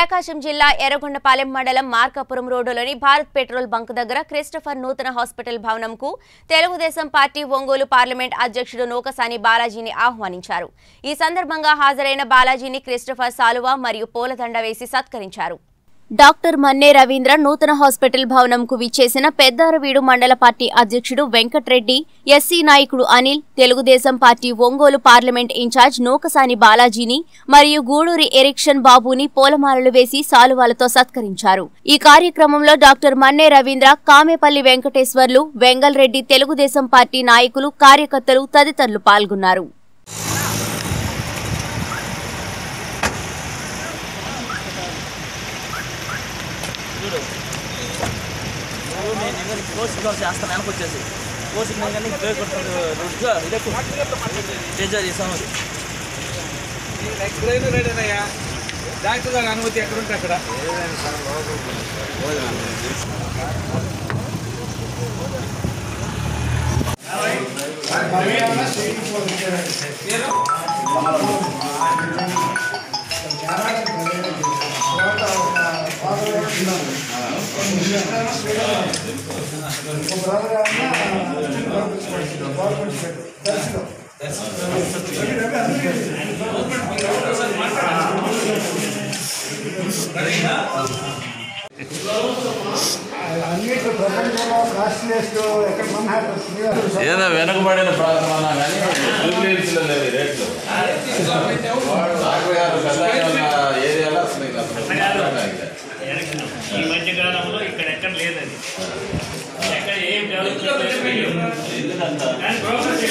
ప్రకాశం జిల్లా ఎర్రగొండపాలెం మండలం మార్కాపురం రోడ్డులోని భారత్ పెట్రోల్ బంక్ దగ్గర క్రిస్టఫర్ నూతన hospital భవనంకు Telugu Desam party Ongole parliament అధ్యక్షుడు నూకసాని బాలాజీని ఆహ్వానించారు ఈ సందర్భంగా హాజరైన బాలాజీని క్రిస్టఫర్ సాలువా మరియు పూలదండ వేసి సత్కరించారు డాక్టర్ మన్నే రవీంద్ర నూతన హాస్పిటల్ భవనంకు విచ్చేసిన పెద్దారవీడు మండల పార్టీ అధ్యక్షుడు వెంకట్రెడ్డి ఎస్సీ నాయకుడు Anil Telugu Desam party Ongole parliament incharge Nookasani బాలాజీని మరియు గూడూరి ఎరిక్షన్ బాబుని పూలమాలలు వేసి సాలువాలతో సత్కరించారు ఈ కార్యక్రమంలో డాక్టర్ మన్నే రవీంద్ర కామేపల్లి వెంకటేశ్వర్లు వెంగల్ రెడ్డి తెలుగుదేశం పార్టీ నాయకులు కార్యకర్తలు తదితరులు పాల్గొన్నారు నువ్వు నేను ఇంకా కోర్సు కోసం చేస్తాను వెనక్కి వచ్చేసి కోర్సుకి నేను కానీ బ్రేక్ కొడుతుంది ఇదిగో ఇదెక్కు చేజా చేసాము ఎక్కడైనా రెడీనయ్యా డాక్టర్ గారి అనుమతి ఎక్కడుంటే అక్కడ అన్నిటి ప్రపంచంలో కాస్ట్లీయెస్ట్ ఎక్కడ మన ఏదో వెనుకబడిన ప్రాంతం అన్నా కానీ జూబ్లీహిల్స్లో లేవు ఈ రేట్లు వాడు అరవై ఆరు పెద్ద ఉన్న ఏరియాలో అసలు ఇంకా అసలు మాట్లాడలేదు. ఈ మధ్య కాలంలో ఇక్కడ ఎక్కడ లేదు అది ఎక్కడ ఏం డెవలప్మెంట్ లేదు. కానీ ప్రోగ్రెస్